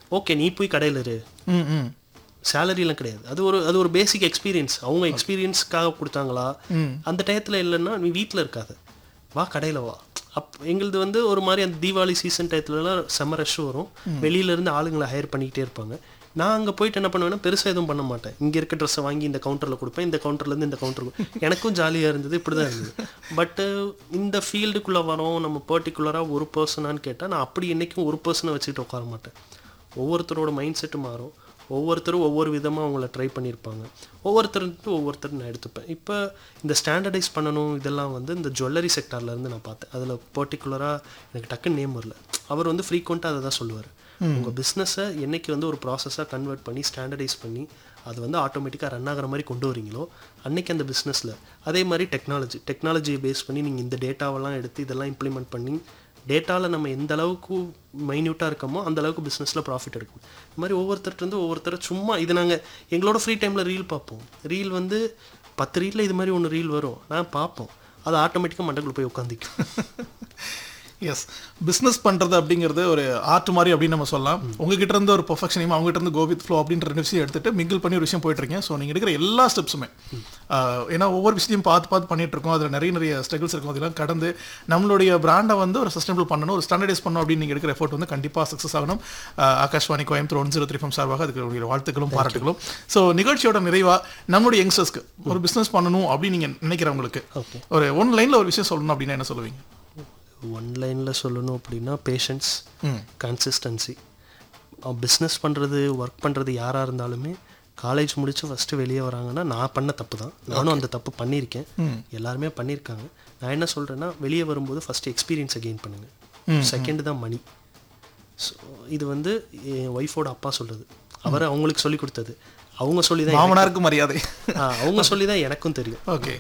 okay நீ போய் கடையில் இரு ம் ம் சேலரிலாம் கிடையாது அது ஒரு அது ஒரு பேசிக் எக்ஸ்பீரியன்ஸ் அவங்க எக்ஸ்பீரியன்ஸ்க்காக கொடுத்தாங்களா அந்த டயத்தில் இல்லைன்னா நீ வீட்டில் இருக்காது வா கடையில் வா அப் எங்களுது வந்து ஒரு மாதிரி அந்த தீபாவளி சீசன் டயத்துலலாம் செம்ம ரஷ் வரும் வெளியில இருந்து ஆளுங்களை ஹையர் பண்ணிக்கிட்டே இருப்பாங்க நான் அங்கே போயிட்டு என்ன பண்ணுவேன்னா பெருசாக எதுவும் பண்ண மாட்டேன் இங்கே இருக்க ட்ரெஸ்ஸை வாங்கி இந்த கவுண்டரில் கொடுப்பேன் இந்த கவுண்டர்லேருந்து இந்த கவுண்டருக்கு எனக்கும் ஜாலியாக இருந்தது இப்படி தான் இருந்தது பட்டு இந்த ஃபீல்டுக்குள்ளே வரோம் நம்ம பர்டிகுலராக ஒரு பர்சனான்னு கேட்டால் நான் அப்படி என்றைக்கும் ஒரு பர்சனை வச்சுக்கிட்டு உட்கார மாட்டேன் ஒவ்வொருத்தரோட மைண்ட் செட்டு மாறும் ஒவ்வொருத்தரும் ஒவ்வொரு விதமாக அவங்கள ட்ரை பண்ணியிருப்பாங்க ஒவ்வொருத்தருக்கு ஒவ்வொருத்தர் நான் எடுத்துப்பேன் இப்போ இந்த ஸ்டாண்டர்டைஸ் பண்ணணும் இதெல்லாம் வந்து இந்த ஜுவல்லரி செக்டார்லேருந்து நான் பார்த்தேன் அதில் பர்டிகுலராக எனக்கு டக்குன்னு நேம் வரல அவர் வந்து ஃப்ரீக்வெண்ட்டாக அதை தான் சொல்லுவார் உங்கள் பிஸ்னஸை என்னைக்கு வந்து ஒரு ப்ராசஸாக கன்வெர்ட் பண்ணி ஸ்டாண்டர்டைஸ் பண்ணி அது வந்து ஆட்டோமேட்டிக்காக ரன் ஆகிற மாதிரி கொண்டு வரீங்களோ அன்னைக்கு அந்த பிஸ்னஸில் அதே மாதிரி டெக்னாலஜி டெக்னாலஜியை பேஸ் பண்ணி நீங்கள் இந்த டேட்டாவெல்லாம் எடுத்து இதெல்லாம் இம்ப்ளிமெண்ட் பண்ணி டேட்டாவில் நம்ம எந்த அளவுக்கு மைன்யூட்டாக இருக்கமோ அந்த அளவுக்கு பிஸ்னஸில் ப்ராஃபிட் எடுக்கும் இது மாதிரி ஒவ்வொருத்தர்ட்டு இருந்து ஒவ்வொருத்தர் சும்மா இது நாங்கள் எங்களோட ஃப்ரீ டைமில் ரீல் பார்ப்போம் ரீல் வந்து பத்து ரீலில் இது மாதிரி ஒன்று ரீல் வரும் நான் பார்ப்போம் அது ஆட்டோமேட்டிக்காக மண்டக்குள்ள போய் உட்காந்துக்கும் எஸ் பிஸ்னஸ் பண்ணுறது அப்படிங்கிறது ஒரு ஆர்ட் மாதிரி அப்படின்னு நம்ம சொல்லலாம் உங்ககிட்ட இருந்து ஒரு பர்ஃபெக்ஷனையும் அவங்ககிட்ட இருந்து கோவித் ஃப்ளோ அப்படின்ற ரெண்டு விஷயம் எடுத்துட்டு மிங்கிள் பண்ணி ஒரு விஷயம் போயிட்டு இருக்கீங்க ஸோ நீங்கள் எடுக்கிற எல்லா ஸ்டெப்ஸுமே ஏன்னா ஒவ்வொரு விஷயத்தையும் பார்த்து பார்த்து பண்ணிட்டு இருக்கோம் அதில் நிறைய நிறைய ஸ்ட்ரகிள்ஸ் இருக்கும் அதெல்லாம் கடந்து நம்மளுடைய பிராண்டை வந்து ஒரு சஸ்டைனபிள் பண்ணணும் ஒரு ஸ்டாண்டர்டைஸ் பண்ணணும் அப்படின்னு நீங்கள் எடுக்கிற எஃபோர்ட் வந்து கண்டிப்பாக சக்ஸஸ் ஆகணும் ஆஹ் Akashvani Coimbatore one zero three FM சார்பாக அதுக்கு உங்களுடைய வாழ்த்துக்களும் பாராட்டுகளும் ஸோ நிகழ்ச்சியோட நிறைவாக நம்மளுடைய யங்ஸ்டர்ஸ்க்கு ஒரு பிஸ்னஸ் பண்ணணும் அப்படின்னு நீங்கள் நினைக்கிறவங்களுக்கு ஓகே ஒரு ஒன் லைனில் ஒரு விஷயம் சொல்லணும் அப்படின்னா என்ன சொல்லுவீங்க ஒன் லைனில் சொல்லணும் அப்படின்னா பேஷன்ஸ் ம் கன்சிஸ்டன்சி பிஸ்னஸ் பண்ணுறது ஒர்க் பண்ணுறது யாராக இருந்தாலுமே காலேஜ் முடிச்சு ஃபஸ்ட்டு வெளியே வராங்கன்னா நான் பண்ண தப்பு தான் நானும் அந்த தப்பு பண்ணியிருக்கேன் எல்லாருமே பண்ணியிருக்காங்க நான் என்ன சொல்கிறேன்னா வெளியே வரும்போது ஃபஸ்ட்டு எக்ஸ்பீரியன்ஸை கெயின் பண்ணுங்கள் செகண்ட் தான் மணி ஸோ இது வந்து என் ஒய்ஃபோட அப்பா சொல்கிறது அவர் அவங்களுக்கு சொல்லி கொடுத்தது அவங்க சொல்லி தான் மாமனாருக்கு மரியாதை அவங்க சொல்லி தான் எனக்கும் தெரியும் ஓகே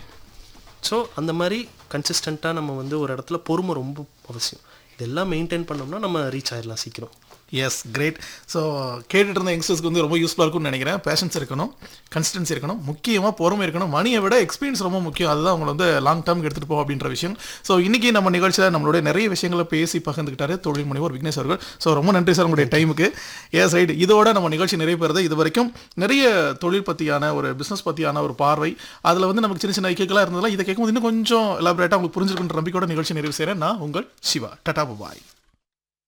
ஸோ அந்த மாதிரி கன்சிஸ்டண்ட்டாக நம்ம வந்து ஒரு இடத்துல பொறுமை ரொம்ப அவசியம் இதெல்லாம் மெயின்டைன் பண்ணோம்னா நம்ம ரீச் ஆயிடலாம் சீக்கிரம் எஸ் கிரேட் ஸோ கேட்டுட்டு இருந்த யங்ஸ்டர்ஸ்க்கு வந்து ரொம்ப யூஸ்ஃபுல்லாக இருக்கும்னு நினைக்கிறேன் பேஷன்ஸ் இருக்கணும் கன்சிஸ்டன்சி இருக்கணும் முக்கியமாக பொறுமை இருக்கணும் மணியை விட எக்ஸ்பீரியன்ஸ் ரொம்ப முக்கியம் அதுதான் உங்களை வந்து லாங் டேர்ம் எடுத்துகிட்டு போகும் அப்படின்ற விஷயம் ஸோ இன்னைக்கு நம்ம நிகழ்ச்சியில் நம்மளுடைய நிறைய விஷயங்களை பேசி பகிர்ந்துக்கிட்டாரு தொழில் முனைவர் விக்னேஷ் அவர்கள் ஸோ ரொம்ப நன்றி சார் உங்களுடைய டைமுக்கு எஸ் ரைட் இதோட நம்ம நிகழ்ச்சி நிறைவு பெறுது இது வரைக்கும் நிறைய தொழில் பற்றியான ஒரு பிஸ்னஸ் பற்றியான ஒரு பார்வை அதில் வந்து நமக்கு சின்ன சின்ன ஐக்கியங்களாக இருந்ததெல்லாம் இதை கேட்கும்போது இன்னும் கொஞ்சம் எலாபரேட்டாக உங்களுக்கு புரிஞ்சிருக்குன்ற நம்பிக்கையோட நிகழ்ச்சி நிறைவு செய்கிறேன் நான் உங்கள் சிவா டட்டா பாய்